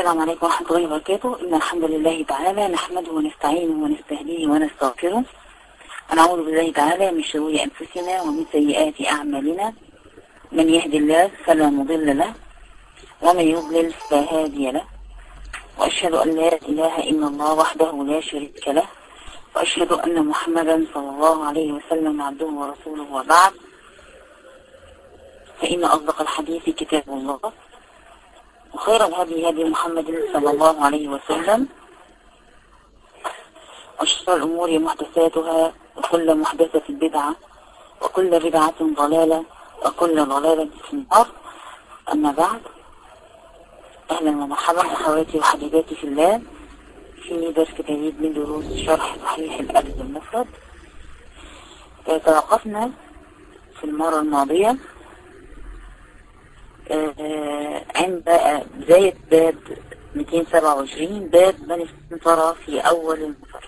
السلام عليكم ورحمة الله وبركاته إن الحمد لله تعالى نحمده ونستعينه ونستهديه ونستغفره ونعوذ بالله تعالى من شرور أنفسنا ومن سيئات أعمالنا من يهد الله فلا مضل له ومن يضلل فلا هادي له وأشهد أن لا إله إلا الله وحده لا شريك له وأشهد أن محمدا صلى الله عليه وسلم عبده ورسوله وبعد فإن أصدق الحديث كتاب الله وخير الهدي هدي محمد صلى الله عليه وسلم وشر الأمور محدثاتها وكل محدثة بدعة وكل بدعة ضلالة وكل ضلالة في النار أما بعد أهلا ومرحبا أخواتي وحبيباتي في الله في درس جديد من دروس شرح صحيح الأدب المفرد توقفنا في المرة الماضية عند بداية باب 227 باب من استنطر في أول المفر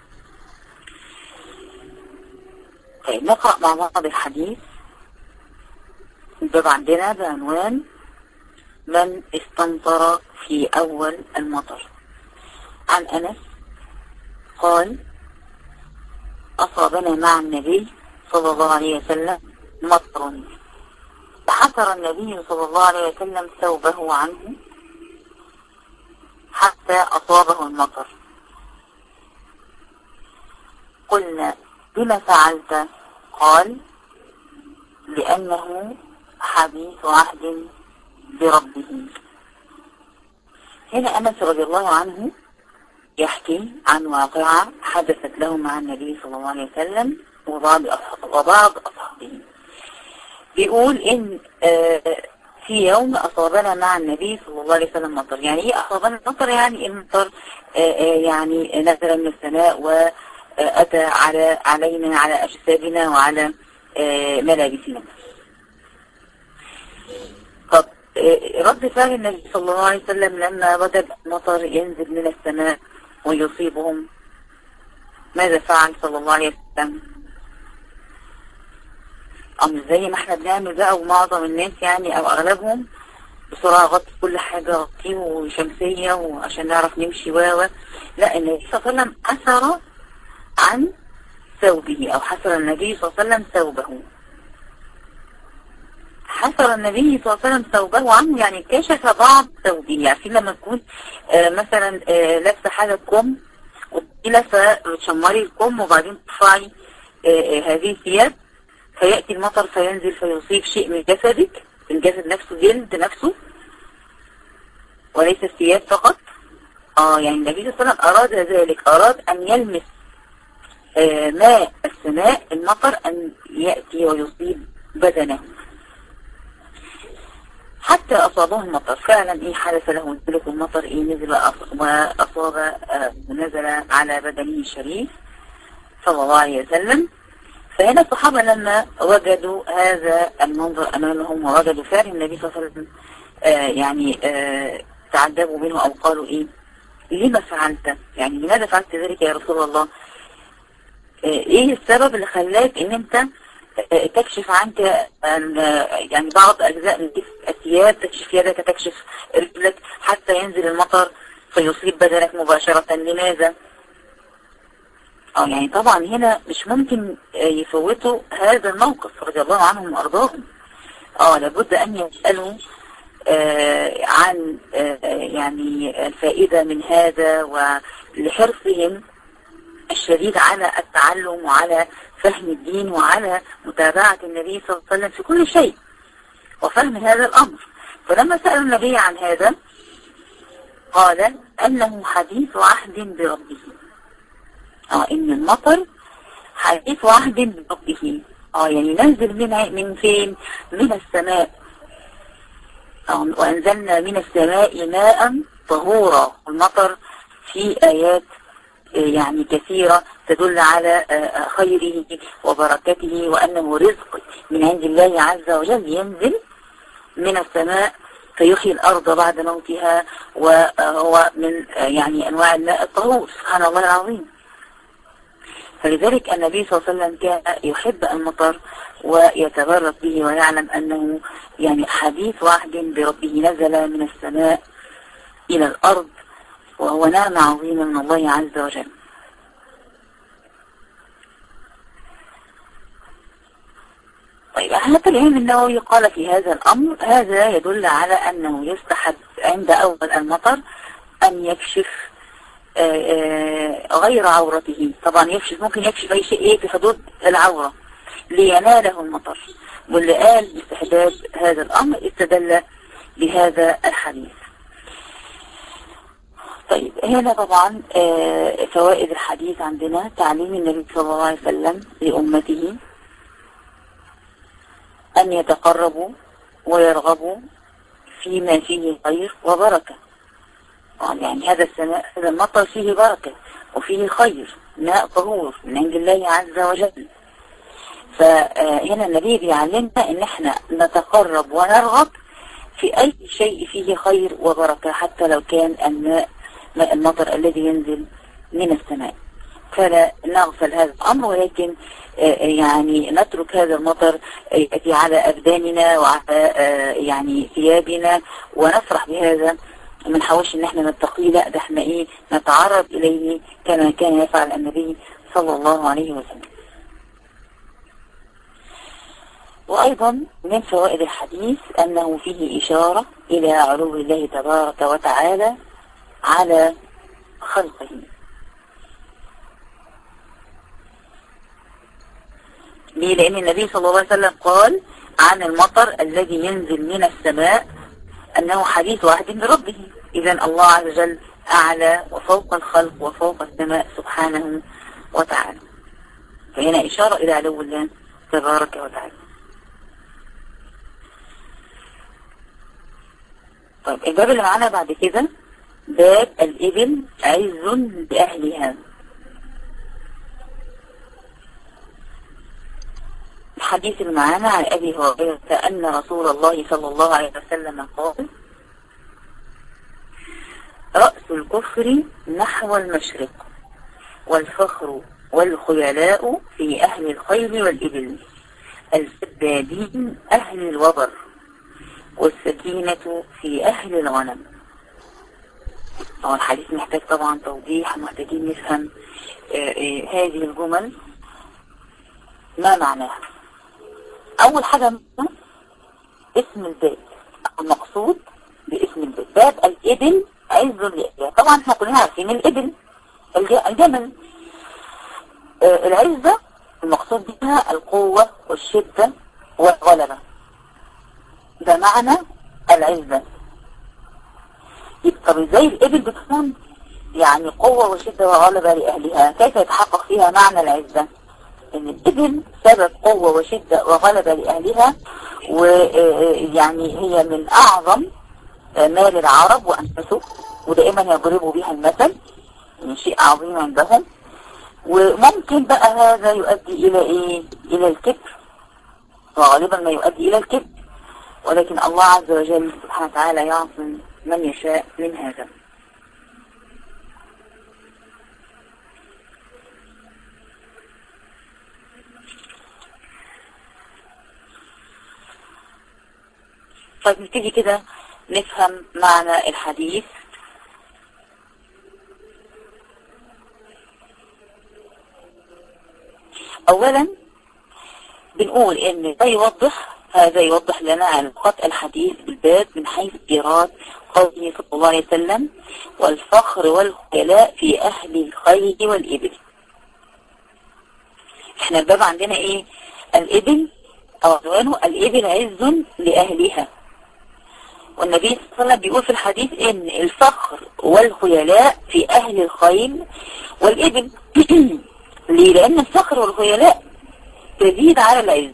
طيب نقرأ مع بعض الحديث الباب عندنا بعنوان من استنطر في أول المطر عن أنس قال أصابنا مع النبي صلى الله عليه وسلم مطر فحسر النبي صلى الله عليه وسلم ثوبه عنه حتى أصابه المطر قلنا بما فعلت قال لأنه حديث عهد بربه هنا أنس رضي الله عنه يحكي عن واقعة حدثت له مع النبي صلى الله عليه وسلم وبعض وبعض أصحابه بيقول إن في يوم أصابنا مع النبي صلى الله عليه وسلم مطر يعني إيه أصابنا مطر يعني المطر يعني نزل من السماء وأتى على علينا على أجسادنا وعلى ملابسنا طب رد فعل النبي صلى الله عليه وسلم لما وجد مطر ينزل من السماء ويصيبهم ماذا فعل صلى الله عليه وسلم أم زي ما احنا بنعمل بقى ومعظم الناس يعني أو أغلبهم بسرعة غطي كل حاجة غطيه وشمسية وعشان نعرف نمشي واوا لا النبي صلى الله عليه وسلم حسر عن ثوبه أو حسر النبي صلى الله عليه وسلم ثوبه حسر النبي صلى الله عليه وسلم ثوبه عنه يعني كشف بعض ثوبه يعني لما تكون آه مثلا آه لابسه حاجه كم وتقيله فتشمري الكم وبعدين ترفعي آه هذه الثياب فيأتي المطر فينزل فيصيب شيء من جسدك الجسد نفسه جلد نفسه وليس الثياب فقط اه يعني النبي صلى الله عليه وسلم أراد ذلك أراد أن يلمس آه ماء السماء المطر أن يأتي ويصيب بدنه حتى أصابه المطر فعلا إيه حدث له ذلك المطر إيه نزل وأصاب آه نزل على بدنه الشريف صلى الله عليه وسلم فهنا الصحابة لما وجدوا هذا المنظر أمامهم ووجدوا فعل النبي صلى الله عليه وسلم آه يعني آه تعجبوا منه أو قالوا إيه لما فعلت يعني لماذا فعلت ذلك يا رسول الله آه إيه السبب اللي خلاك إن أنت تكشف عنك يعني بعض أجزاء من الثياب تكشف يدك تكشف رجلك حتى ينزل المطر فيصيب بدنك مباشرة لماذا؟ اه يعني طبعا هنا مش ممكن يفوتوا هذا الموقف رضي الله عنهم وارضاهم اه لابد ان يسألوا آه عن آه يعني الفائدة من هذا ولحرصهم الشديد على التعلم وعلى فهم الدين وعلى متابعة النبي صلى الله عليه وسلم في كل شيء وفهم هذا الأمر فلما سألوا النبي عن هذا قال أنه حديث عهد بربه اه ان المطر حديث عهد بربه اه يعني ننزل من من فين من السماء اه وانزلنا من السماء ماء طهورا المطر في ايات يعني كثيرة تدل على خيره وبركته وأنه رزق من عند الله عز وجل ينزل من السماء فيحيي الأرض بعد موتها وهو من يعني أنواع الماء الطهور سبحان الله العظيم فلذلك النبي صلى الله عليه وسلم كان يحب المطر ويتبرك به ويعلم أنه يعني حديث واحد بربه نزل من السماء إلى الأرض وهو نعمة عظيمة من الله عز وجل طيب حتى العلم النووي قال في هذا الأمر هذا يدل على أنه يستحب عند أول المطر أن يكشف غير عورته طبعا يكشف ممكن يكشف أي شيء في حدود العورة ليناله المطر واللي قال باستحباب هذا الأمر استدل بهذا الحديث طيب هنا طبعا فوائد الحديث عندنا تعليم النبي صلى الله عليه وسلم لأمته أن يتقربوا ويرغبوا فيما فيه خير وبركة يعني هذا السماء هذا المطر فيه بركة وفيه خير ماء طهور من عند الله عز وجل فهنا النبي بيعلمنا ان احنا نتقرب ونرغب في اي شيء فيه خير وبركة حتى لو كان الماء ماء المطر الذي ينزل من السماء فلا نغفل هذا الأمر ولكن يعني نترك هذا المطر يأتي على أبداننا وعلى يعني ثيابنا ونفرح بهذا ما نحاولش ان احنا نتقي لا ده احنا ايه نتعرض اليه كما كان يفعل النبي صلى الله عليه وسلم وايضا من فوائد الحديث انه فيه اشارة الى علو الله تبارك وتعالى على خلقه ليه لان النبي صلى الله عليه وسلم قال عن المطر الذي ينزل من السماء انه حديث واحد بربه اذا الله عز وجل اعلى وفوق الخلق وفوق السماء سبحانه وتعالى فهنا اشارة الى علو الله تبارك وتعالى طيب الباب اللي معانا بعد كده باب الإبل عز بأهلها الحديث اللي معانا عن أبي هريرة أن رسول الله صلى الله عليه وسلم قال رأس الكفر نحو المشرق والفخر والخيلاء في أهل الخيل والإبل السبابين أهل الوبر والسكينة في أهل الغنم طبعا الحديث محتاج طبعا توضيح محتاجين نفهم هذه الجمل ما معناها أول حاجة اسم الباب المقصود باسم الباب باب الإبل عز الإبل طبعا احنا كلنا عارفين الإبل الجمل العزة المقصود بها القوة والشدة والغلبة ده معنى العزة طب ازاي الابل بتكون يعني قوة وشدة وغلبة لأهلها كيف يتحقق فيها معنى العزة ان الابل سبب قوة وشدة وغلبة لأهلها ويعني هي من أعظم مال العرب وأنفسه ودائما يضربوا بها المثل من شيء عظيم عندهم وممكن بقى هذا يؤدي إلى إيه إلى الكبر وغالبا ما يؤدي إلى الكبر ولكن الله عز وجل سبحانه وتعالى يعصم من يشاء من هذا طيب نبتدي كده نفهم معنى الحديث اولا بنقول ان ده يوضح هذا يوضح لنا علاقة الحديث بالباب من حيث إيراد قوله صلى الله عليه وسلم والفخر والخيلاء في أهل الخيل والإبل احنا الباب عندنا ايه الإبل أو عنوانه الإبل عز لأهلها والنبي صلى الله عليه وسلم بيقول في الحديث ان الفخر والخيلاء في أهل الخيل والإبل ليه لأن الفخر والخيلاء تزيد على العز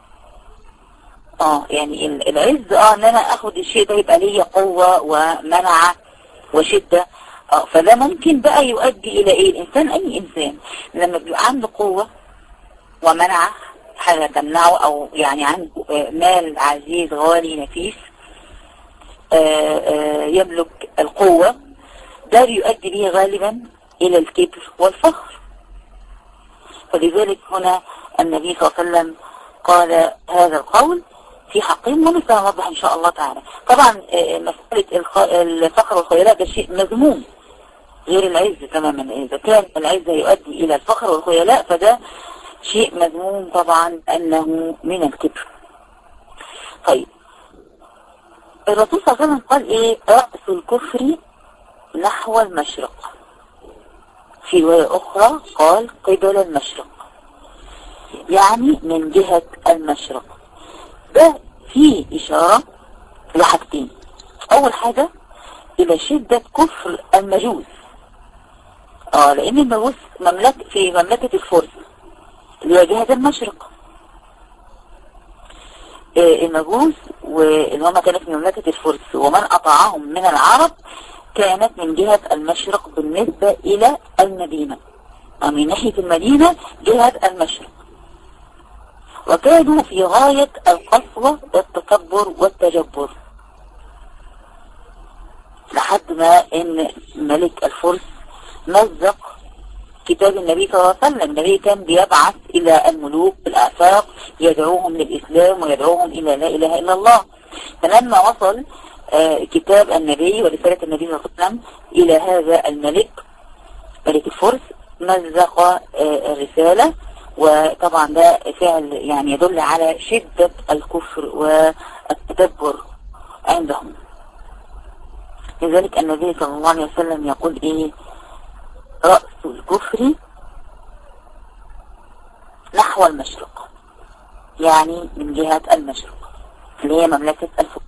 اه يعني العز اه ان انا اخد الشيء ده يبقى ليا قوة ومنعة وشدة اه فده ممكن بقى يؤدي الى ايه الانسان اي انسان لما بيبقى عنده قوة ومنعة حاجة تمنعه او يعني عنده مال عزيز غالي نفيس آآ آآ يملك القوة ده بيؤدي به غالبا الى الكبر والفخر فلذلك هنا النبي صلى الله عليه وسلم قال هذا القول في حقهم ولسه هنوضح ان شاء الله تعالى طبعا مسألة الفخر والخيلاء ده شيء مذموم غير العز تماما اذا كان العز يؤدي الى الفخر والخيلاء فده شيء مذموم طبعا انه من الكبر طيب الرسول صلى الله عليه وسلم قال ايه رأس الكفر نحو المشرق في رواية اخرى قال قبل المشرق يعني من جهة المشرق ده فيه اشارة لحاجتين اول حاجة الى شدة كفر المجوس اه لان المجوس مملك في مملكة الفرس اللي هي جهة المشرق المجوس واللي هم كانوا في مملكة الفرس ومن أطاعهم من العرب كانت من جهة المشرق بالنسبة إلى المدينة ومن ناحية المدينة جهة المشرق وكانوا في غاية القسوة والتكبر والتجبر لحد ما ان ملك الفرس مزق كتاب النبي صلى الله عليه وسلم النبي كان بيبعث إلى الملوك في الآفاق يدعوهم للإسلام ويدعوهم إلى لا إله إلا الله فلما وصل آه كتاب النبي ورسالة النبي صلى الله عليه وسلم إلى هذا الملك ملك الفرس مزق آه الرسالة وطبعا ده فعل يعني يدل على شدة الكفر والتدبر عندهم لذلك النبي صلى الله عليه وسلم يقول ايه رأس الكفر نحو المشرق يعني من جهة المشرق اللي هي مملكة الفرس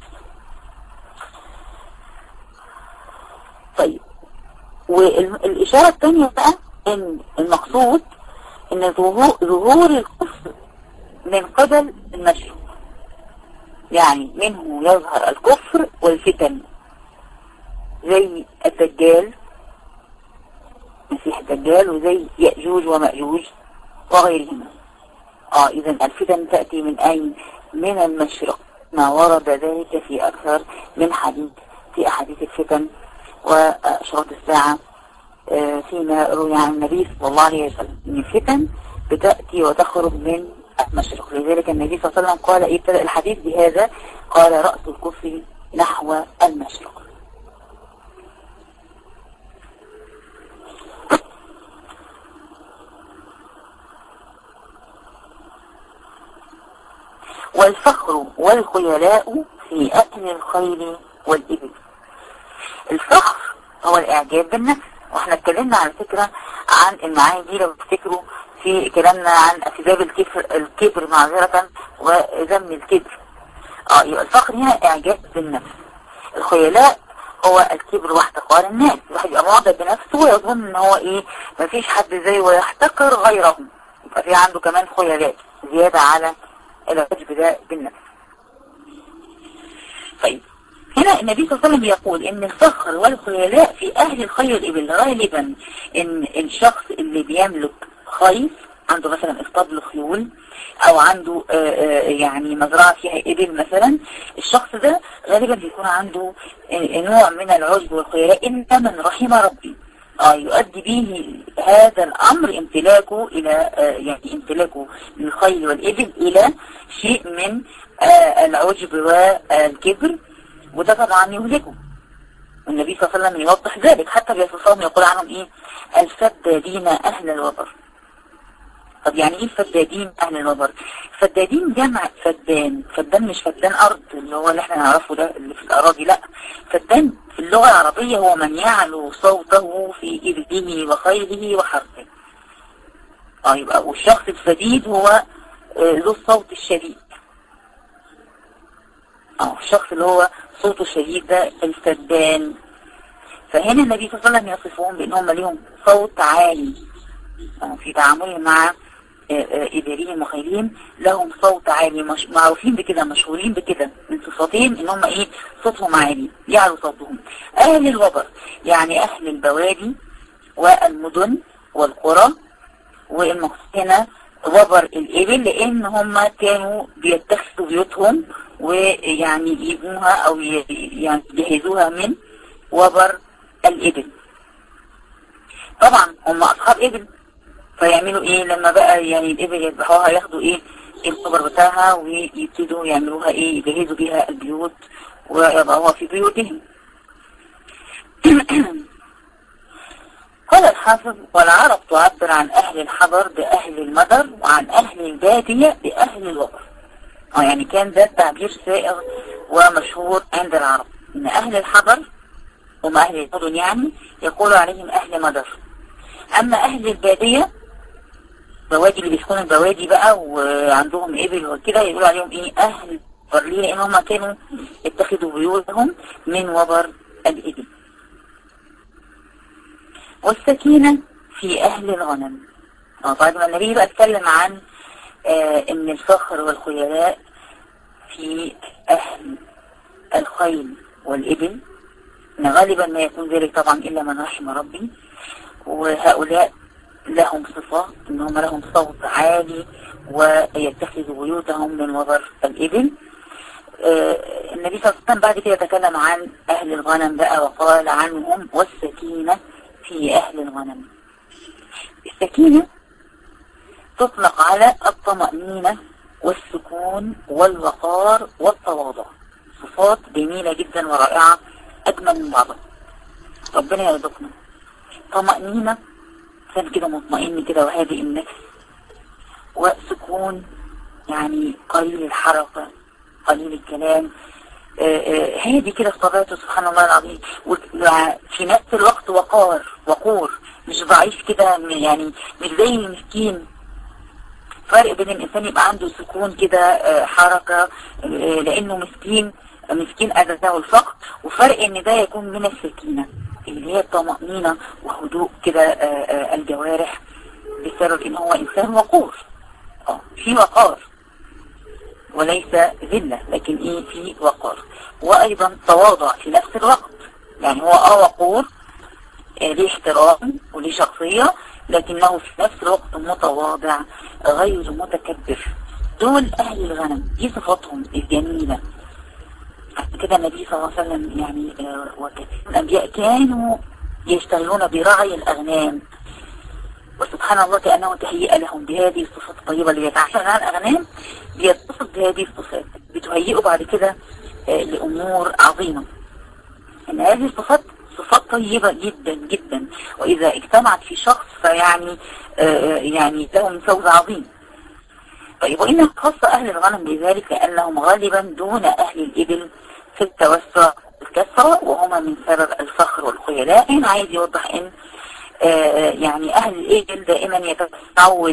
طيب والإشارة الثانية بقى ان المقصود ان ظهور الكفر من قبل المشرق يعني منه يظهر الكفر والفتن زي الدجال مسيح الدجال وزي يأجوج ومأجوج وغيرهما اه اذا الفتن تأتي من اين من المشرق ما ورد ذلك في اكثر من حديث في احاديث الفتن واشراط الساعة آه فيما روي عن النبي صلى الله عليه وسلم ان الفتن بتأتي وتخرج من المشرق لذلك النبي صلى الله عليه وسلم قال ابتدأ الحديث بهذا قال رأس الكفر نحو المشرق والفخر والخيلاء في أكل الخيل والإبل الفخر هو الإعجاب بالنفس واحنا اتكلمنا على فكرة عن المعاني دي لو تفتكروا في كلامنا عن أسباب الكفر الكبر معذرة وذم الكبر اه يبقى الفخر هنا إعجاب بالنفس الخيلاء هو الكبر واحتقار الناس الواحد يبقى معجب بنفسه ويظن ان هو ايه مفيش حد زيه ويحتقر غيره يبقى في عنده كمان خيلاء زيادة على العجب ده بالنفس طيب هنا النبي صلى الله عليه وسلم يقول ان الفخر والخيلاء في اهل الخير الابل غالبا ان الشخص اللي بيملك خيل عنده مثلا اسطبل خيول او عنده آآ آآ يعني مزرعة فيها ابل مثلا الشخص ده غالبا بيكون عنده نوع من العجب والخيلاء ان من رحم ربي آه يؤدي به هذا الأمر امتلاكه إلى آه يعني امتلاكه للخيل والإبل إلى شيء من آه العجب والكبر وده طبعا يهلكه والنبي صلى الله عليه وسلم يوضح ذلك حتى بيصفهم يقول عنهم إيه الفدادين أهل الوبر طب يعني ايه الفدادين اهل الوبر فدادين جمع فدان فدان مش فدان ارض اللي هو اللي احنا نعرفه ده اللي في الاراضي لا فدان في اللغة العربية هو من يعلو صوته في إبله وخيله وحرثه اه يبقى والشخص الفديد هو ذو الصوت الشديد اه الشخص اللي هو صوته الشديد ده الفدان فهنا النبي صلى الله عليه وسلم يصفهم بانهم ليهم صوت عالي في تعاملهم مع إبريهم وخيلهم لهم صوت عالي مش معروفين بكده مشهورين بكده من صفاتهم ان هم ايه صوتهم عالي يعلو صوتهم اهل الوبر يعني اهل البوادي والمدن والقرى والمقصود هنا وبر الإبل لأن هم كانوا بيتخذوا بيوتهم ويعني يجيبوها أو يعني يجهزوها من وبر الإبل طبعا هم أصحاب إبل فيعملوا ايه لما بقى يعني الابل يذبحوها ياخدوا ايه الخبر بتاعها ويبتدوا يعملوها ايه يجهزوا بيها البيوت ويضعوها في بيوتهم قال الحافظ والعرب تعبر عن أهل الحضر بأهل المدر وعن أهل البادية بأهل الوقف اه يعني كان ده تعبير سائغ ومشهور عند العرب إن أهل الحضر هم أهل المدن يعني يقولوا عليهم أهل مدر أما أهل البادية بوادي اللي بيسكنوا البوادي بقى وعندهم إبل وكده يقولوا عليهم إيه أهل ليه لأن هم كانوا اتخذوا بيوتهم من وبر الإبل والسكينة في أهل الغنم بعد ما النبي بقى اتكلم عن آه ان الفخر والخيلاء في أهل الخيل والإبل إن غالبا ما يكون ذلك طبعا إلا من رحم ربي وهؤلاء لهم صفة إن هم لهم صوت عالي ويتخذوا بيوتهم من وبر الإبل آه النبي صلى الله عليه وسلم بعد كده تكلم عن أهل الغنم بقى وقال عنهم والسكينة في أهل الغنم السكينة تطلق على الطمأنينة والسكون والوقار والتواضع صفات جميلة جدا ورائعة أجمل من بعضها ربنا يرزقنا طمأنينة كان كده مطمئن كده وهادئ النفس وسكون يعني قليل الحركة قليل الكلام هادي كده في طبيعته سبحان الله العظيم وفي نفس الوقت وقار وقور مش ضعيف كده يعني مش زي المسكين فرق بين الانسان يبقى عنده سكون كده حركة لانه مسكين مسكين اذته الفقر وفرق ان ده يكون من السكينة اللي هي الطمأنينة وهدوء كده الجوارح بسبب ان هو انسان وقور اه في وقار وليس ذلة لكن ايه في وقار وايضا تواضع في نفس الوقت يعني هو اه وقور آه ليه احترام وليه شخصية لكنه في نفس الوقت متواضع غير متكبر دول اهل الغنم دي صفاتهم الجميلة كده النبي صلى الله عليه وسلم يعني آه وكثير الانبياء كانوا يشتغلون برعي الاغنام وسبحان الله كأنه تهيئ لهم بهذه الصفات الطيبة اللي يتعشر عن الأغنام بيتصف بهذه الصفات بتهيئه بعد كده آه لأمور عظيمة إن هذه الصفات صفات طيبة جدا جدا وإذا اجتمعت في شخص فيعني آه يعني لهم فوز عظيم طيب وإن خاص أهل الغنم بذلك لأنهم غالبا دون أهل الإبل في التوسع والكثرة وهما من سبب الفخر والخيلاء هنا عايز يوضح إن آه يعني أهل الإبل دائما يتوسعوا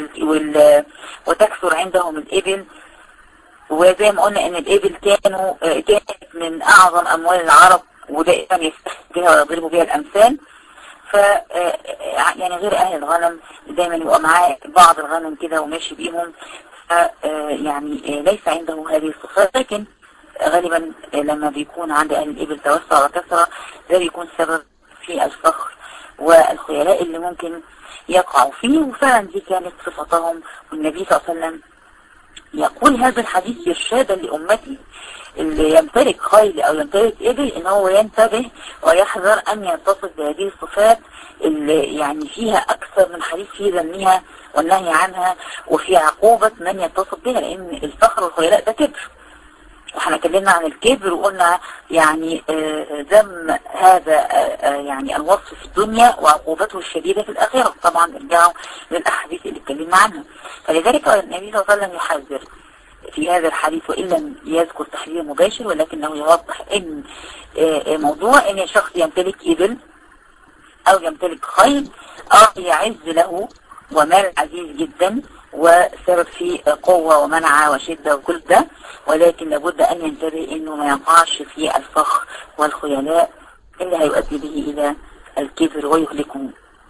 وتكثر عندهم الإبل وزي ما قلنا إن الإبل كانوا آه كانت من أعظم أموال العرب ودائما يستخدموا بها ويضربوا بها الأمثال ف يعني غير أهل الغنم دايما يبقى معاه بعض الغنم كده وماشي بيهم ف يعني ليس عنده هذه الصفات لكن غالبا لما بيكون عند أهل الإبل توسع وكثرة ده بيكون سبب في الفخر والخيلاء اللي ممكن يقعوا فيه وفعلا دي كانت صفتهم والنبي صلى الله عليه وسلم يقول هذا الحديث إرشادا لأمتي اللي يمتلك خيل أو يمتلك إبل إن هو ينتبه ويحذر أن يتصف بهذه الصفات اللي يعني فيها أكثر من حديث في ذمها والنهي عنها وفي عقوبة من يتصف بها لأن الفخر والخيلاء ده كبر واحنا اتكلمنا عن الكبر وقلنا يعني ذم هذا يعني الوصف في الدنيا وعقوبته الشديدة في الآخرة طبعا ارجعوا للأحاديث اللي اتكلمنا عنها فلذلك النبي صلى الله عليه وسلم يحذر في هذا الحديث وإن لم يذكر تحذير مباشر ولكنه يوضح ان موضوع ان شخص يمتلك إبل أو يمتلك خيل أو يعز له ومال عزيز جدا وسبب في قوة ومنع وشدة وكل ده ولكن لابد أن ينتبه أنه ما يقعش في الفخر والخيلاء اللي هيؤدي به إلى الكبر ويهلكه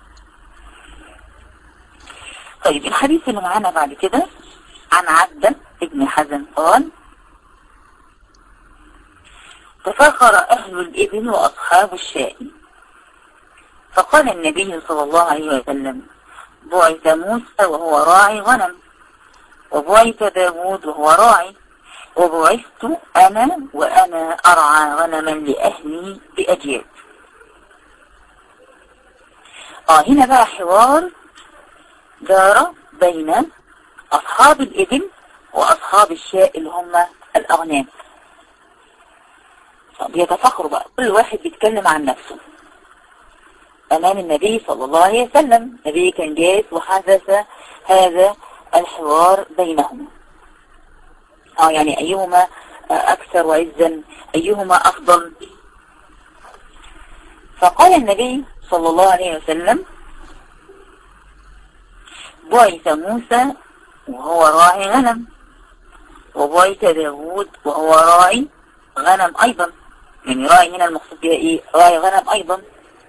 طيب الحديث اللي معانا بعد كده عن عبدة ابن حزن قال تفاخر أهل الإبل وأصحاب الشاء فقال النبي صلى الله عليه وسلم بعث موسى وهو راعي غنم وبعث داود وهو راعي وبعثت أنا وأنا أرعى غنما لأهلي بأجيال آه هنا بقى حوار دار بين أصحاب الإبل وأصحاب الشاء اللي هم الأغنام بيتفخروا بقى كل واحد بيتكلم عن نفسه أمام النبي صلى الله عليه وسلم النبي كان جالس وحدث هذا الحوار بينهم اه يعني أيهما أكثر وعزا أيهما أفضل فقال النبي صلى الله عليه وسلم بعث موسى وهو راعي غنم وبعث داود وهو راعي غنم أيضا يعني راعي هنا المقصود بها إيه راعي غنم أيضا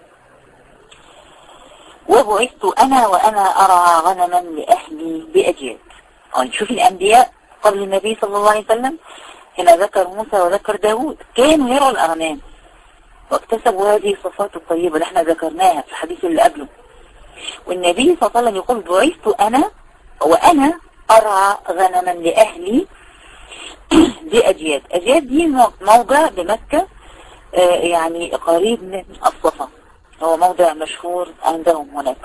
وبعثت أنا وأنا أرعى غنما لأهلي بأجياد يعني شوف الأنبياء قبل النبي صلى الله عليه وسلم هنا ذكر موسى وذكر داود كانوا يرعوا الأغنام واكتسبوا هذه الصفات الطيبة اللي احنا ذكرناها في الحديث اللي قبله والنبي صلى الله عليه وسلم يقول بعثت أنا وأنا أرعى غنما لأهلي بأجياد أجياد دي موضع بمكة يعني قريب من الصفا هو موضع مشهور عندهم هناك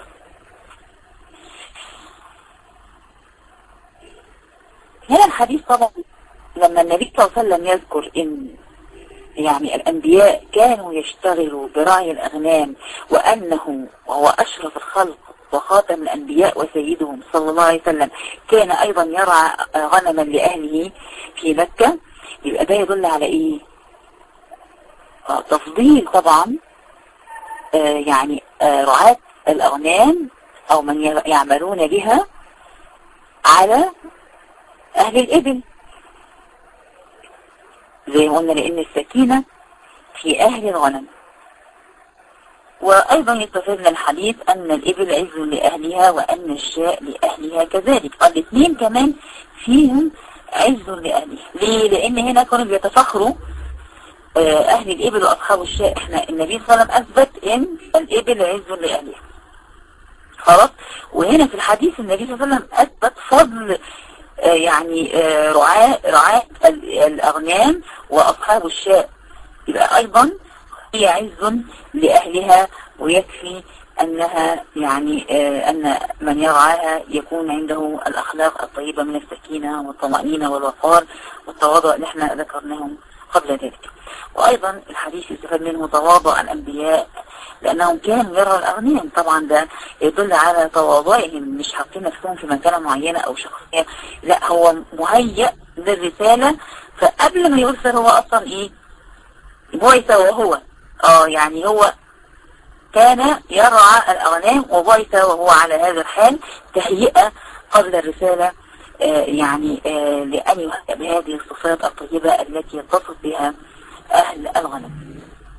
هنا الحديث طبعا لما النبي صلى الله عليه وسلم يذكر ان يعني الانبياء كانوا يشتغلوا برعي الاغنام وانه وهو اشرف الخلق وخاتم الانبياء وسيدهم صلى الله عليه وسلم كان ايضا يرعى غنما لاهله في مكة يبقى ده يدل على ايه آه تفضيل طبعا آه يعني آه رعاة الاغنام او من يعملون بها على اهل الابل زي ما قلنا لان السكينة في اهل الغنم وايضا يستفاد من الحديث ان الابل عز لاهلها وان الشاء لاهلها كذلك الاثنين كمان فيهم عز لأهلها ليه لان هنا كانوا بيتفخروا اهل الابل واصحاب الشاء احنا النبي صلى الله عليه وسلم اثبت ان الابل عز لأهلها خلاص وهنا في الحديث النبي صلى الله عليه وسلم اثبت فضل يعني رعاة رعاة الاغنام واصحاب الشاء يبقى ايضا هي عز لأهلها ويكفي أنها يعني آه أن من يرعاها يكون عنده الأخلاق الطيبة من السكينة والطمأنينة والوقار والتواضع اللي احنا ذكرناهم قبل ذلك وأيضا الحديث يستفاد منه تواضع الأنبياء لأنهم كانوا يروا الأغنياء طبعا ده يدل على تواضعهم مش حاطين نفسهم في مكانة معينة أو شخصية لا هو مهيأ للرسالة فقبل ما يرسل هو أصلا إيه بعث وهو اه يعني هو كان يرعى الأغنام وبعث وهو على هذا الحال تهيئة قبل الرسالة آه يعني آه لأن يهيئ بهذه الصفات الطيبة التي يتصف بها أهل الغنم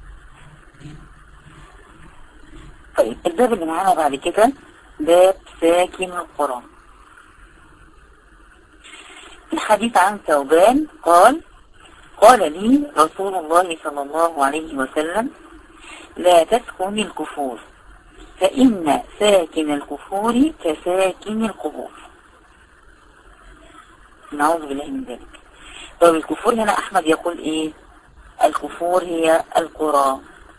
طيب الباب اللي معانا بعد كده باب ساكن القرى الحديث عن ثوبان قال قال لي رسول الله صلى الله عليه وسلم لا تسكن الكفور فإن ساكن الكفور كساكن القبور نعوذ بالله من ذلك طيب الكفور هنا أحمد يقول إيه الكفور هي القرى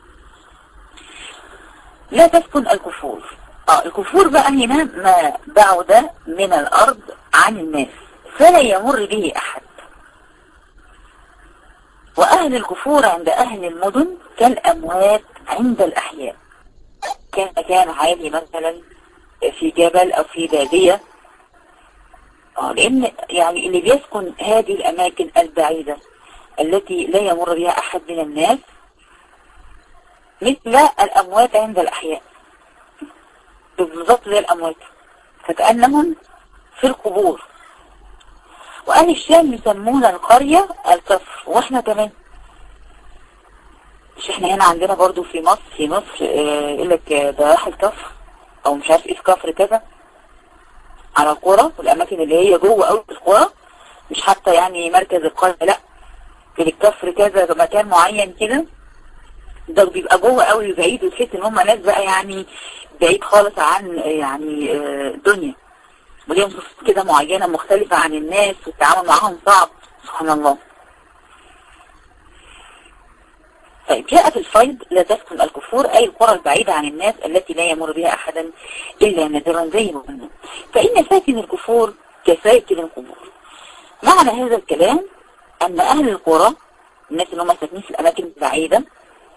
لا تسكن الكفور اه الكفور بقى هنا ما بعد من الأرض عن الناس فلا يمر به أحد وأهل الكفور عند أهل المدن كالأموات عند الأحياء كان مكان عالي مثلا في جبل أو في بادية لأن يعني اللي بيسكن هذه الأماكن البعيدة التي لا يمر بها أحد من الناس مثل الأموات عند الأحياء بالضبط زي الأموات فكأنهم في القبور وأهل الشام يسمون القرية الكفر وإحنا كمان مش احنا هنا عندنا برضو في مصر في مصر يقول لك ده راح الكفر او مش عارف ايه في كفر كذا على القرى والاماكن اللي هي جوه قوي في القرى مش حتى يعني مركز القرية لا في الكفر كذا مكان معين كده ده بيبقى جوه قوي بعيد وتحس ان هم ناس بقى يعني بعيد خالص عن يعني الدنيا وليهم صفات كده معينة مختلفة عن الناس والتعامل معاهم صعب سبحان الله طيب جاء في الفيض لا تسكن الكفور أي القرى البعيدة عن الناس التي لا يمر بها أحدا إلا نادرا زي ما قلنا فإن ساكن الكفور كساكن القبور معنى هذا الكلام أن أهل القرى الناس اللي هم ساكنين في الأماكن البعيدة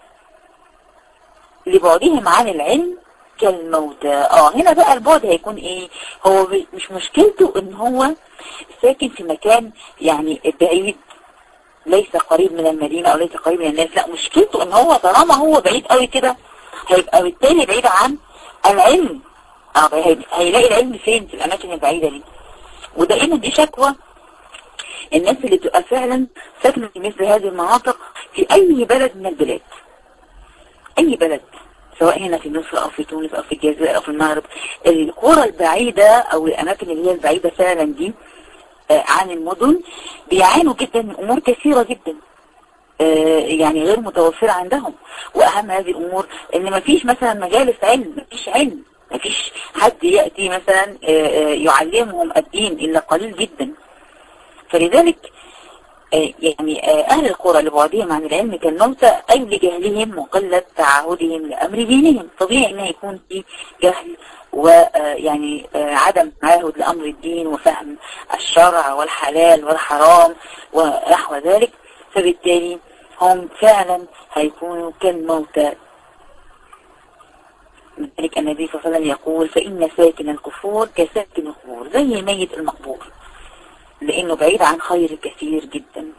لبعدهم عن العلم كالموتى اه هنا بقى البعد هيكون ايه هو مش مشكلته ان هو ساكن في مكان يعني بعيد ليس قريب من المدينة او ليس قريب من الناس لا مشكلته ان هو طالما هو بعيد قوي كده هيبقى بالتالي بعيد عن العلم اه هيلاقي العلم فين في الاماكن البعيدة دي ودائما دي شكوى الناس اللي بتبقى فعلا ساكنة في مثل هذه المناطق في اي بلد من البلاد اي بلد سواء هنا في مصر او في تونس او في الجزائر او في المغرب القرى البعيدة او الاماكن اللي هي البعيدة فعلا دي عن المدن بيعانوا جدا من امور كثيرة جدا يعني غير متوفرة عندهم واهم هذه الامور ان مفيش مثلا مجالس علم مفيش علم مفيش حد يأتي مثلا يعلمهم الدين الا قليل جدا فلذلك يعني أهل القرى لبعدهم عن العلم كالموتى أي لجهلهم وقلة تعهدهم لأمر دينهم طبيعي أنه يكون في جهل ويعني عدم تعهد لأمر الدين وفهم الشرع والحلال والحرام ونحو ذلك فبالتالي هم فعلا هيكونوا كالموتى ذلك النبي صلى الله عليه وسلم يقول فإن ساكن الكفور كساكن القبور زي ميت المقبور لانه بعيد عن خير كثير جدا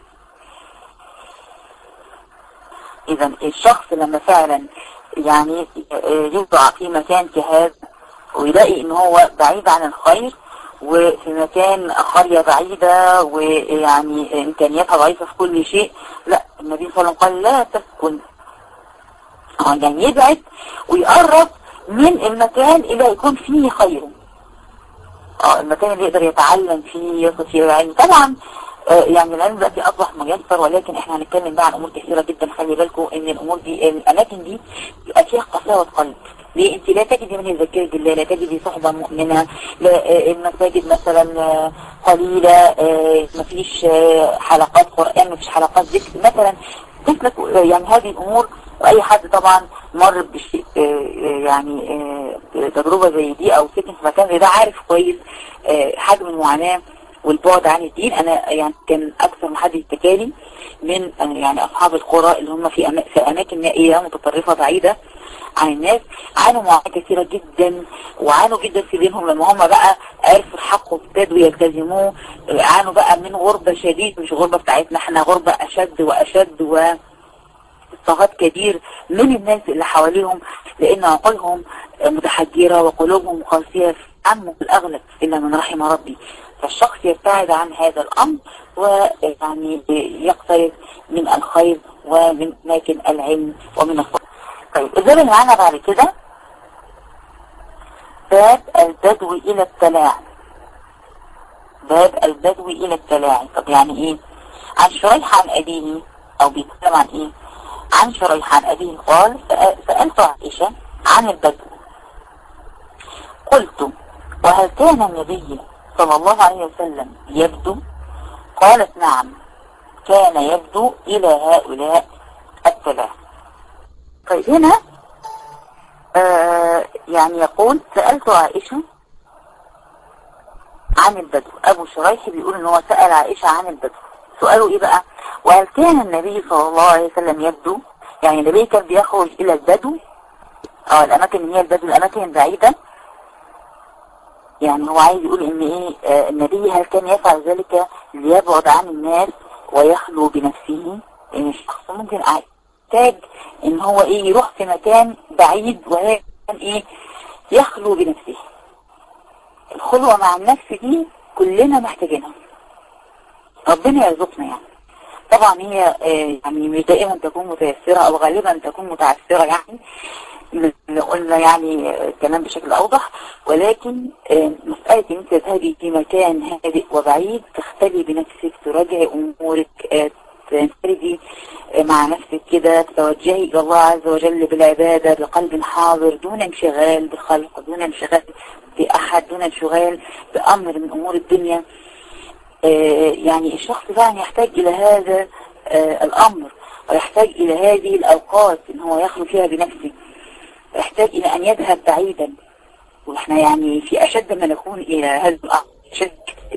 اذا الشخص لما فعلا يعني يوضع في مكان كهذا ويلاقي ان هو بعيد عن الخير وفي مكان قرية بعيدة ويعني امكانياتها ضعيفة في كل شيء لا النبي صلى الله عليه وسلم قال لا تسكن يعني يبعد ويقرب من المكان اللي هيكون فيه خيره اه المكان اللي يقدر يتعلم فيه ياخد فيه علم طبعا آه يعني العلم دلوقتي اصبح ميسر ولكن احنا هنتكلم بقى عن امور كثيره جدا خلي بالكم ان الامور دي الاماكن دي بيبقى فيها قساوه قلب ليه انت لا تجدي من يذكرك بالله لا تجدي صحبة مؤمنة لا آه المساجد مثلا آه قليلة مفيش حلقات قرآن مفيش حلقات ذكر مثلا تسلك يعني هذه الامور واي حد طبعا مر بشيء يعني تجربة زي دي او سكن في مكان زي ده عارف كويس حجم المعاناة والبعد عن الدين انا يعني كان اكثر من حد اشتكالي من يعني اصحاب القرى اللي هم في أما في اماكن نائية متطرفة بعيدة عن الناس عانوا معاناة كثيرة جدا وعانوا جدا في دينهم لما هم بقى عرفوا الحق وابتدوا يلتزموه عانوا بقى من غربة شديد مش غربة بتاعتنا احنا غربة اشد واشد و اضطهاد كبير من الناس اللي حواليهم لان عقولهم متحجرة وقلوبهم قاسية عنه في الاغلب الا من رحم ربي فالشخص يبتعد عن هذا الامر ويعني يقترب من الخير ومن اماكن العلم ومن الصبر طيب الباب اللي معانا بعد كده باب البدو الى التلاعب باب البدو الى التلاعب طب يعني ايه عن شريح عن ابيه او بيتكلم عن ايه عن شريح عن ابيه قال سألت عائشة عن البدو قلت وهل كان النبي صلى الله عليه وسلم يبدو قالت نعم كان يبدو الى هؤلاء الثلاث طيب هنا آه يعني يقول سألت عائشة عن البدو ابو شريح بيقول ان هو سأل عائشة عن البدو سؤاله ايه بقى وهل كان النبي صلى الله عليه وسلم يبدو يعني النبي كان بيخرج الى البدو اه الاماكن اللي هي البدو الاماكن البعيدة يعني هو عايز يقول ان ايه آه النبي هل كان يفعل ذلك ليبعد عن الناس ويخلو بنفسه ان الشخص ممكن يحتاج ان هو ايه يروح في مكان بعيد وهي ايه يخلو بنفسه الخلوة مع النفس دي كلنا محتاجينها ربنا يرزقنا يعني طبعا هي آه يعني مش دائما تكون متيسرة او غالبا تكون متعسرة يعني اللي قلنا يعني كمان بشكل اوضح ولكن مسألة ان انت تذهبي في مكان هادئ وبعيد تختلي بنفسك تراجعي امورك تنفردي مع نفسك كده تتوجهي الى الله عز وجل بالعبادة بقلب حاضر دون انشغال بخلق دون انشغال بأحد دون انشغال بأمر من امور الدنيا يعني الشخص فعلا يحتاج الى هذا الامر ويحتاج الى هذه الاوقات ان هو يخلو فيها بنفسه يحتاج الى ان يذهب بعيدا واحنا يعني في اشد ما نكون الى هذا الامر اشد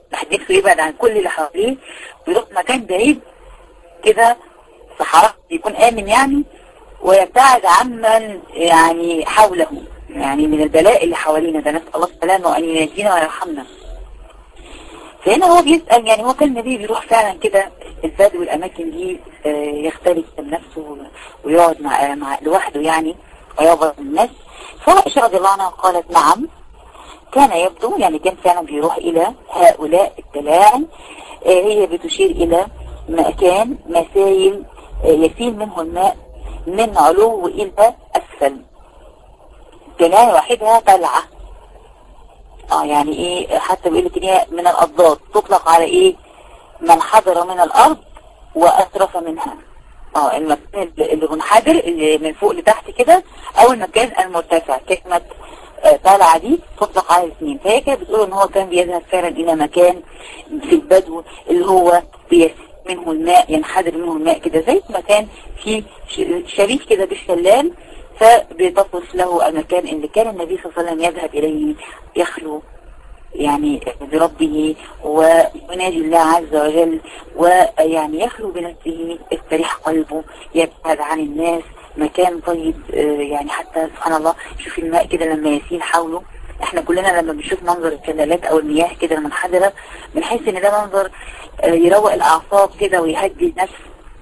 نفسه يبعد عن كل اللي حواليه ويروح مكان بعيد كده صحراء يكون آمن يعني ويبتعد عمن يعني حوله يعني من البلاء اللي حوالينا ده نسأل الله السلامة وأن ينجينا ويرحمنا فهنا هو بيسأل يعني هو كان النبي بيروح فعلا كده البدو والأماكن دي يختلف بنفسه ويقعد مع, مع لوحده يعني ويعبر الناس فعائشة رضي الله عنها قالت نعم كان يبدو يعني كان فعلا بيروح إلى هؤلاء التلاعن هي بتشير إلى مكان مسايل يسيل منه الماء من علو إلى أسفل جناية واحدها تلعة اه يعني ايه حتى بيقول لك ان هي من الأضداد تطلق على ايه من حضر من الأرض وأسرف منها اه المكان اللي منحدر اللي من فوق لتحت كده او المكان المرتفع كلمة طالعة دي تطلق على الاثنين فهي كانت بتقول ان هو كان بيذهب فعلا الى مكان في البدو اللي هو بيسير منه الماء ينحدر منه الماء كده زي مكان في شريك كده بالشلال فبتصف له المكان اللي كان النبي صلى الله عليه وسلم يذهب إليه يخلو يعني بربه ويناجي الله عز وجل ويعني يخلو بنفسه يستريح قلبه يبعد عن الناس مكان طيب يعني حتى سبحان الله شوف الماء كده لما يسيل حوله احنا كلنا لما بنشوف منظر الشلالات او المياه كده المنحدرة بنحس ان ده منظر يروق الاعصاب كده ويهدي النفس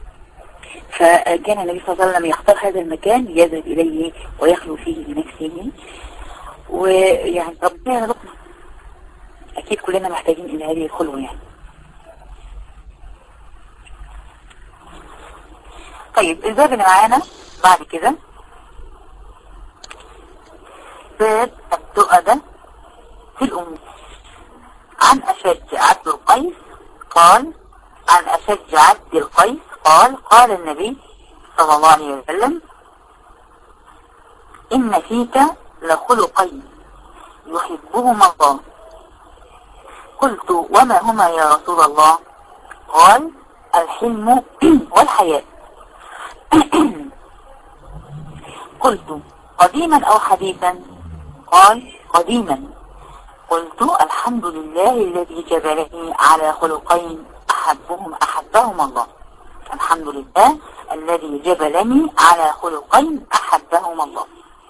فكان النبي صلى الله عليه وسلم يختار هذا المكان يذهب اليه ويخلو فيه بنفسه ويعني ربنا يرزقنا اكيد كلنا محتاجين الى هذه الخلوة يعني طيب الباب اللي معانا بعد كده باب التؤدة في الأمور عن أشج عبد القيس قال عن أشج عبد القيس قال قال النبي صلى الله عليه وسلم إن فيك لخلقين يحبهما الله قلت وما هما يا رسول الله قال الحلم والحياء قلت قديما أو حديثا قال قديما قلت الحمد لله الذي جبلني على خلقين أحبهم أحبهما الله الحمد لله الذي جبلني على خلقين أحبهما الله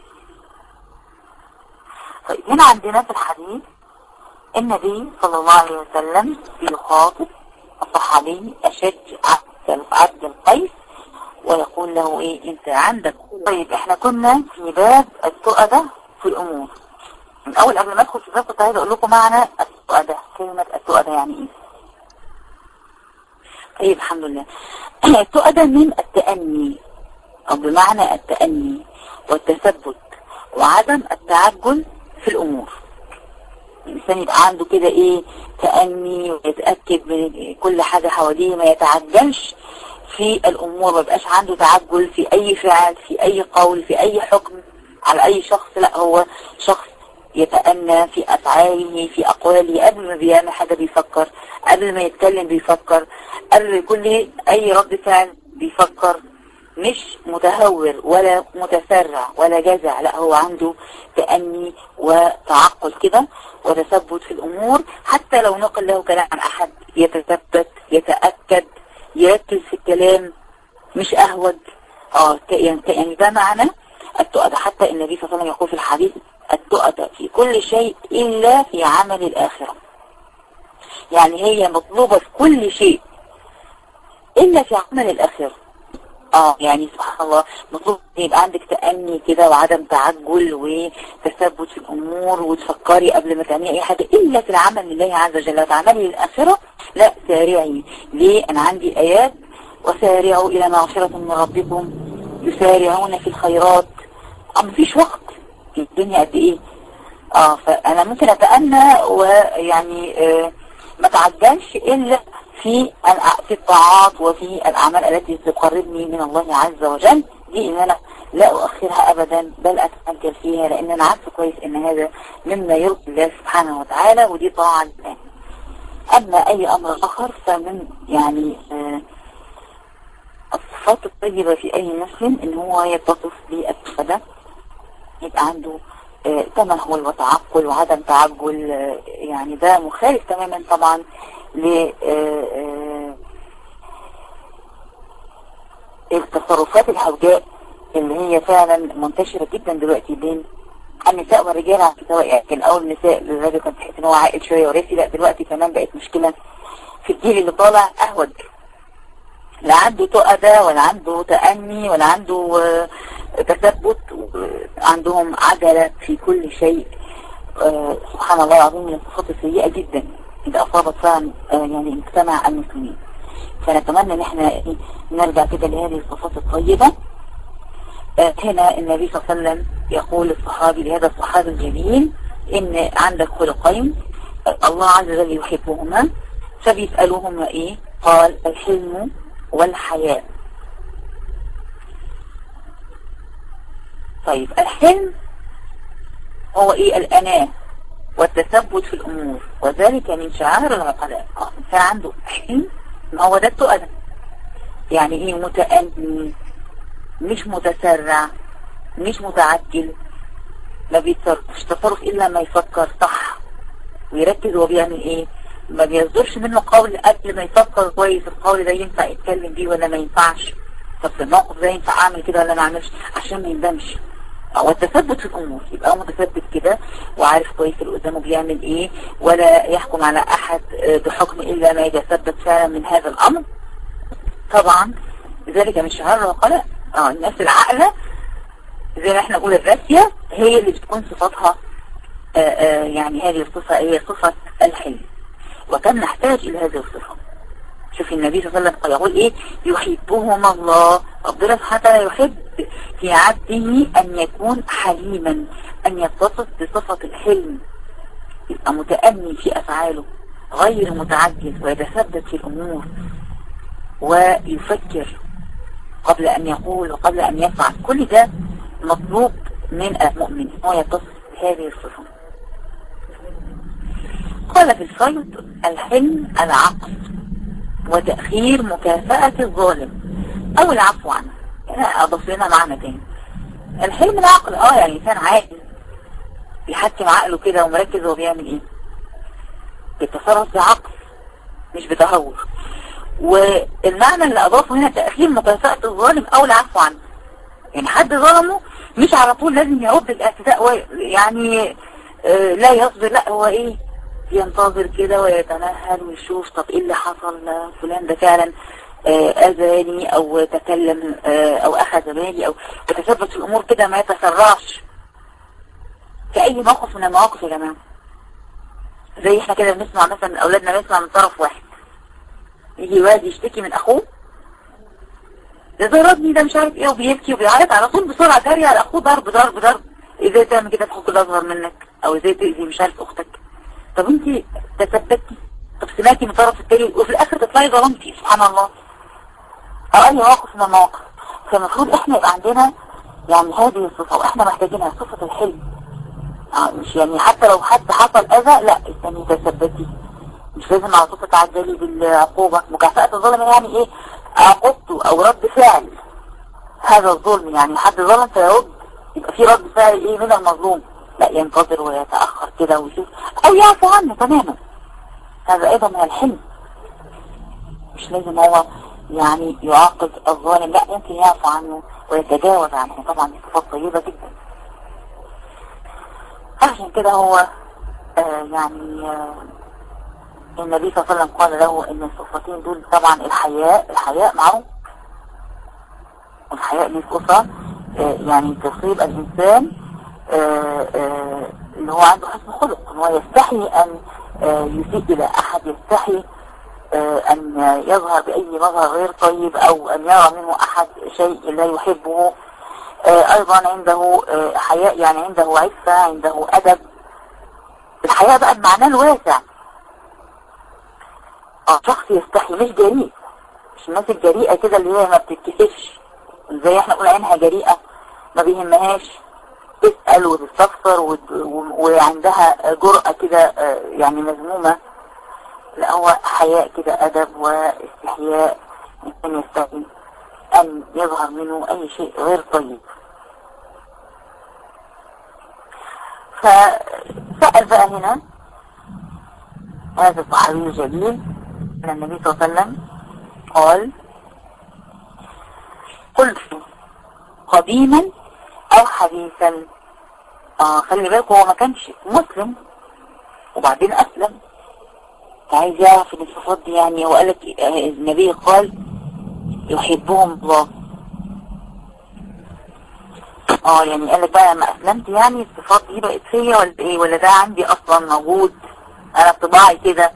طيب هنا عندنا في الحديث النبي صلى الله عليه وسلم بيخاطب الصحابي أشج عبد القيس ويقول له ايه انت عندك طيب احنا كنا في باب التؤدة في الامور من اول قبل ما ادخل في الباب كنت عايز اقول لكم معنى التؤدة كلمة التؤدة يعني ايه طيب الحمد لله التؤدة من التأني او بمعنى التأني والتثبت وعدم التعجل في الامور الانسان يبقى عنده كده ايه تأني ويتأكد من كل حاجة حواليه ما يتعجلش في الامور ما بقاش عنده تعجل في اي فعل في اي قول في اي حكم على اي شخص لا هو شخص يتأنى في افعاله في اقواله قبل ما بيعمل حاجة بيفكر قبل ما يتكلم بيفكر قبل ما يكون ليه اي رد فعل بيفكر مش متهور ولا متسرع ولا جزع لا هو عنده تأني وتعقل كده وتثبت في الامور حتى لو نقل له كلام عن احد يتثبت يتأكد يركز في الكلام مش اهوج اه يعني ده معنى التؤدة حتى النبي صلى الله عليه وسلم يقول في الحديث التؤدة في كل شيء الا في عمل الاخرة يعني هي مطلوبة في كل شيء الا في عمل الاخرة اه يعني سبحان الله مطلوب يبقى عندك تأني كده وعدم تعجل وتثبت في الامور وتفكري قبل ما تعملي اي حاجة الا في العمل لله عز وجل وتعملي للاخرة لا سارعي ليه انا عندي ايات وسارعوا الى مغفرة من ربكم يسارعون في الخيرات اه مفيش وقت في الدنيا قد ايه اه فانا ممكن اتأنى ويعني آه ما تعجلش الا في في الطاعات وفي الأعمال التي تقربني من الله عز وجل دي ان انا لا اؤخرها ابدا بل اتعجل فيها لان انا عارفه كويس ان هذا مما يرضي الله سبحانه وتعالى ودي طاعة لله اما اي امر اخر فمن يعني آه الصفات الطيبة في اي مسلم ان هو يتصف بالتقدم يبقى عنده تمهل وتعقل وعدم تعجل يعني ده مخالف تماما طبعا ل التصرفات الحوجاء اللي هي فعلا منتشرة جدا دلوقتي بين النساء والرجال سواء كان اول النساء الراجل كان تحس ان هو عاقل شويه وراسي لا دلوقتي كمان بقت مشكله في الجيل اللي طالع اهوج لا عنده تؤدى ولا عنده تأني ولا عنده تثبت عندهم عجلة في كل شيء سبحان الله العظيم من الصفات السيئة جدا إذا أصابت فعلا يعني مجتمع المسلمين فنتمنى ان احنا نرجع كده لهذه الصفات الطيبة هنا النبي صلى الله عليه وسلم يقول الصحابي لهذا الصحابي الجليل ان عندك خلقين الله عز وجل يحبهما فبيسألوهما ايه قال الحلم والحياء طيب الحلم هو ايه الاناه والتثبت في الامور وذلك من شعائر العقلاء الانسان عنده حلم ما هو ده التؤدى يعني ايه متأني مش متسرع مش متعجل ما بيتصرفش تصرف الا ما يفكر صح ويركز هو بيعمل ايه ما بيصدرش منه قول قبل ما يفكر كويس القول ده ينفع يتكلم بيه ولا ما ينفعش طب في الموقف ده ينفع اعمل كده ولا ما اعملش عشان ما يندمش هو التثبت في الامور يبقى هو متثبت كده وعارف كويس اللي قدامه بيعمل ايه ولا يحكم على احد بحكم الا ما يتثبت فعلا من هذا الامر طبعا ذلك من شهر العقلاء اه الناس العاقله زي ما احنا نقول الراسية هي اللي بتكون صفاتها آآ آآ يعني هذه الصفة هي صفة الحلم وكم نحتاج الى هذه الصفة شوف النبي صلى الله عليه وسلم يقول ايه يحبهما الله ربنا سبحانه وتعالى يحب في عبده ان يكون حليما ان يتصف بصفة الحلم يبقى متأني في افعاله غير متعجل ويتثبت في الامور ويفكر قبل ان يقول وقبل ان يفعل كل ده مطلوب من المؤمن هو يتصف بهذه الصفة قال في الصيد الحلم العقل وتأخير مكافأة الظالم او العفو عنه هنا اضف لنا معنى تاني الحلم العقل اه يعني انسان عاقل بيحكم عقله كده ومركز هو بيعمل ايه بيتصرف بعقل مش بتهور والمعنى اللي اضافه هنا تأخير مكافأة الظالم او العفو عنه يعني حد ظلمه مش على طول لازم يرد الاعتداء يعني آه لا يصبر لا هو ايه ينتظر كده ويتمهل ويشوف طب ايه اللي حصل فلان ده فعلا آه اذاني او تكلم آه او اخذ بالي او يتثبت في الامور كده ما يتسرعش في اي موقف من المواقف يا جماعه زي احنا كده بنسمع مثلا من اولادنا بنسمع من طرف واحد يجي واد يشتكي من اخوه ده ضربني ده مش عارف ايه وبيبكي وبيعيط على طول بسرعة جاري على اخوه ضرب ضرب ضرب ازاي تعمل كده في اخوك اللي اصغر منك او ازاي تأذي مش عارف اختك طب انت تثبتي طب سمعتي من طرف التاني وفي الاخر تطلعي ظلمتي سبحان الله او اي موقف من المواقف فالمفروض احنا يبقى عندنا يعني هذه الصفة واحنا محتاجينها صفة الحلم اه مش يعني حتى لو حد حصل اذى لا استني تثبتي مش لازم على طول تتعجلي بالعقوبة مكافأة الظلم يعني ايه عقوبته او رد فعل هذا الظلم يعني حد ظلم فيرد يبقى في رد فعل ايه من المظلوم لا ينتظر ويتأخر كده ويشوف او يعفو عنه تماما هذا ايضا من الحلم مش لازم هو يعني يعاقب الظالم لا يمكن يعفو عنه ويتجاوز عنه طبعا دي صفات طيبة جدا عشان كده هو آه يعني آه النبي صلى الله عليه وسلم قال له ان الصفتين دول طبعا الحياء الحياء معروف الحياء دي صفة آه يعني تصيب الانسان اللي هو عنده حسن خلق ان هو يستحي ان يسيء الى احد يستحي ان يظهر باي مظهر غير طيب او ان يرى منه احد شيء لا يحبه ايضا عنده حياء يعني عنده عفة عنده ادب الحياء بقى بمعناه الواسع شخص يستحي مش جريء مش الناس الجريئة كده اللي هي ما بتتكسفش زي احنا نقول عينها جريئة ما بيهمهاش تسأل وتستفسر وعندها جرأة كده يعني مذمومة لا هو حياء كده أدب واستحياء إنسان يستحي أن يظهر منه أي شيء غير طيب فسأل بقى هنا هذا الصحابي الجليل أن النبي صلى الله عليه وسلم قال قلت قديما أو حديثا آه خلي بالك هو ما كانش مسلم وبعدين أسلم عايز يعرف ان الصفات دي يعني هو قال لك النبي قال يحبهم الله اه يعني قال لك بقى لما اسلمت يعني الصفات دي بقت فيا ولا ايه ولا ده عندي اصلا موجود انا طباعي كده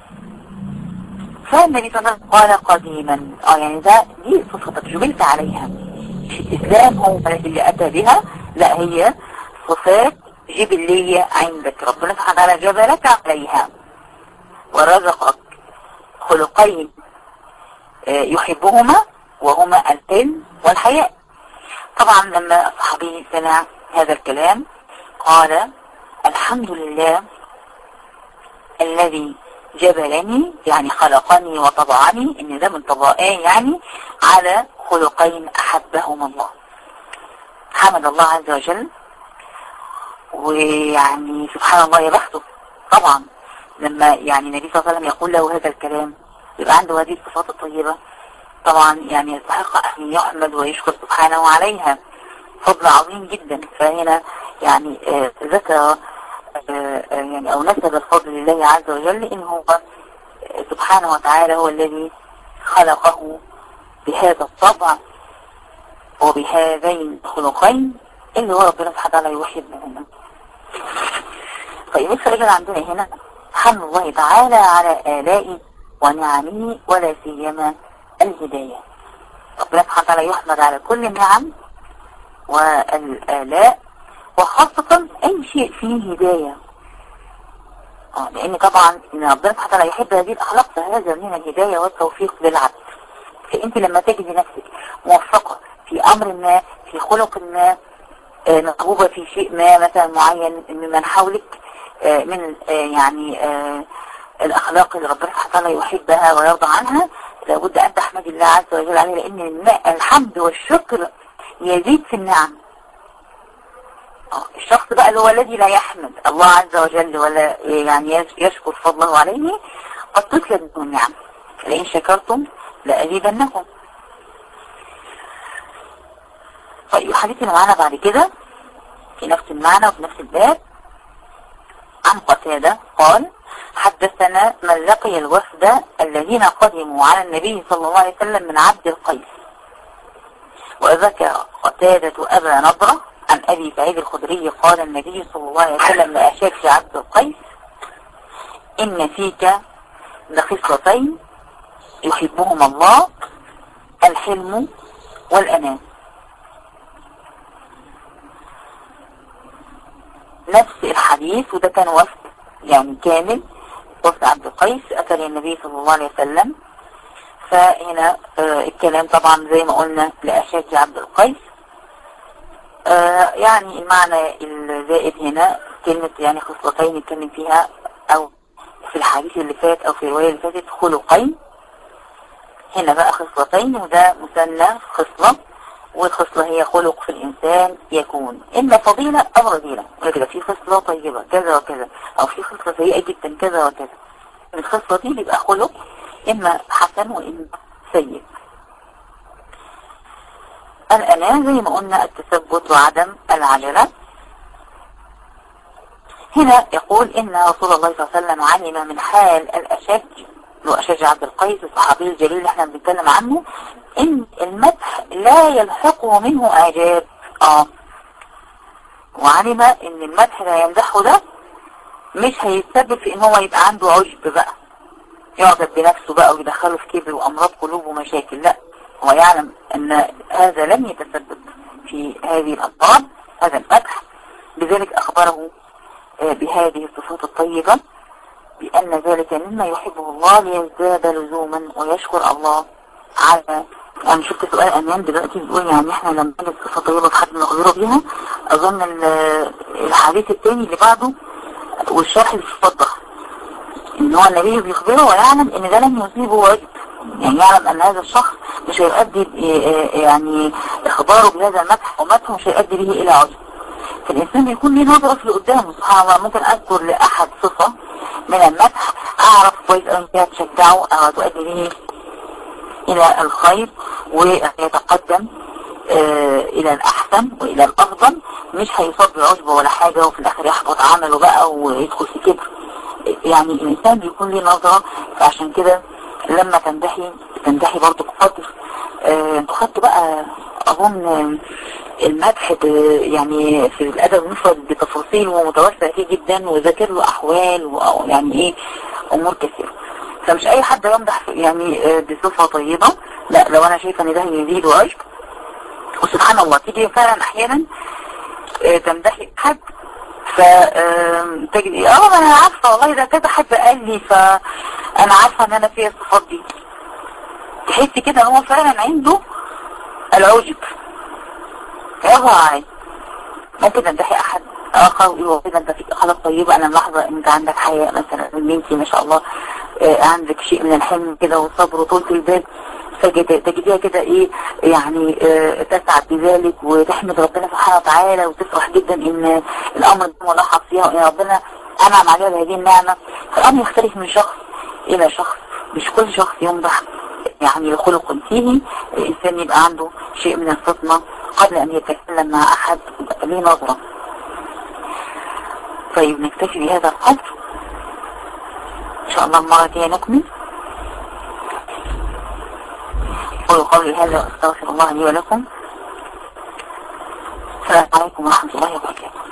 فالنبي صلى الله عليه وسلم قال قديما اه يعني ده دي صفة جبلت عليها مش الاسلام هو اللي اتى بها لا هي صفات جبلية عندك ربنا سبحانه وتعالى جبلك عليها ورزقك خلقين يحبهما وهما العلم والحياء طبعا لما الصحابي سمع هذا الكلام قال الحمد لله الذي جبلني يعني خلقني وطبعني ان ده من طبائعي يعني على خلقين احبهما الله حمد الله عز وجل ويعني سبحان الله يا بخته طبعا لما يعني النبي صلى الله عليه وسلم يقول له هذا الكلام يبقى عنده هذه الصفات الطيبة طبعا يعني يستحق أن يحمد ويشكر سبحانه عليها فضل عظيم جدا فهنا يعني آه ذكر آه يعني أو نسب الفضل لله عز وجل إن هو سبحانه وتعالى هو الذي خلقه بهذا الطبع وبهذين الخلقين اللي هو ربنا سبحانه وتعالى يحبهما طيب الفريق عندنا هنا حمد الله تعالى على آلائه ونعمه ولا سيما الهداية ربنا سبحانه وتعالى يحمد على كل النعم والآلاء وخاصة أي شيء فيه هداية آه لأن طبعا إن ربنا سبحانه وتعالى يحب هذه الأخلاق فهذا من الهداية والتوفيق للعبد فأنت لما تجد نفسك موفقة في أمر ما في خلق ما محبوبة في شيء ما مثلا معين ممن حولك من يعني الأخلاق اللي ربنا سبحانه وتعالى يحبها ويرضى عنها لابد أن تحمد الله عز وجل عليه لأن الحمد والشكر يزيد في النعم الشخص بقى اللي هو الذي لا يحمد الله عز وجل ولا يعني يشكر فضله عليه قد تسلب منه النعم لئن شكرتم لأزيدنكم طيب حديثنا معانا بعد كده في نفس المعنى وفي نفس الباب عن قتادة قال حدثنا من لقي الوفد الذين قدموا على النبي صلى الله عليه وسلم من عبد القيس وذكر قتادة أبا نضرة عن أبي سعيد الخدري قال النبي صلى الله عليه وسلم لأشاك في عبد القيس إن فيك لخصلتين يحبهما الله الحلم والأمان نفس الحديث وده كان وفد يعني كامل وفد عبد القيس أتى للنبي صلى الله عليه وسلم فهنا آه الكلام طبعا زي ما قلنا لأشاك عبد القيس آه يعني المعنى الزائد هنا كلمة يعني خصلتين نتكلم فيها أو في الحديث اللي فات أو في الرواية اللي فاتت خلقين هنا بقى خصلتين وده مثنى خصلة والخصلة هي خلق في الإنسان يكون إما فضيلة أو رذيلة كده في خصلة طيبة كذا وكذا أو في خصلة سيئة جدا كذا وكذا الخصلة دي بيبقى خلق إما حسن وإما سيء الأمان زي ما قلنا التثبت وعدم العجلة هنا يقول إن رسول الله صلى الله عليه وسلم علم من حال الأشج وأشج عبد القيس الصحابي الجليل اللي احنا بنتكلم عنه ان المدح لا يلحقه منه اعجاب اه وعلم ان المدح لا يمدحه ده مش هيتسبب في ان هو يبقى عنده عجب بقى يعجب بنفسه بقى ويدخله في كبر وامراض قلوب ومشاكل لا هو يعلم ان هذا لن يتسبب في هذه الامراض هذا المدح لذلك اخبره بهذه الصفات الطيبة بأن ذلك مما يحبه الله ليزداد لزوما ويشكر الله على يعني شفت سؤال أمان دلوقتي بيقول يعني احنا لما نجد صفة طيبة في حد نخبره بيها أظن الحديث الثاني اللي بعده والشرح بيفضح إن هو النبي بيخبره ويعلم إن ده لن يصيبه واجب يعني يعلم أن هذا الشخص مش هيؤدي يعني إخباره بهذا المدح ومدحه مش هيؤدي به إلى عجب فالإنسان بيكون ليه نظرة في اللي قدامه سبحان الله ممكن أذكر لأحد صفة من المدح أعرف كويس أوي فيها تشجعه أو تؤدي به إلى الخير ويتقدم آه إلى الأحسن وإلى الأفضل مش هيصاب بعجبه ولا حاجة وفي الآخر يحبط عمله بقى ويدخل في كبر يعني الإنسان بيكون ليه نظرة فعشان كده لما تندحي تندحي برضه بقدر آه انتوا خدتوا بقى اظن المدح يعني في الادب المفرد بتفاصيل ومتوسع فيه جدا وذاكر له احوال ويعني ايه امور كثيره فمش اي حد يمدح يعني آه بصفه طيبه لا لو انا شايفه ان ده يزيد واجب وسبحان الله تيجي فعلا احيانا آه تمدحي حد فتجد اه انا عارفه والله ده كذا حد قال لي فانا عارفه ان انا فيها الصفات دي تحسي كده ان هو فعلا عنده العجب اوعى ممكن تمدحي احد اخر ويقول كده انت فيك اخلاق طيبه انا ملاحظه انت عندك حياء مثلا ان انت ما شاء الله آه عندك شيء من الحلم كده والصبر وطولة البال تجديها كده ايه يعني اه تسعد بذلك وتحمد ربنا سبحانه وتعالى وتفرح جدا ان الامر ده ملاحظ فيها وان ربنا انعم عليها بهذه النعمة الامر يختلف من شخص الى شخص مش كل شخص يمدح يعني خلق فيه الانسان يبقى عنده شيء من الفطنة قبل ان يتكلم مع احد يبقى ليه نظرة طيب نكتفي بهذا القدر ان شاء الله المرة الجاية نكمل أقول قولي هذا أستغفر الله لي ولكم السلام عليكم ورحمة الله وبركاته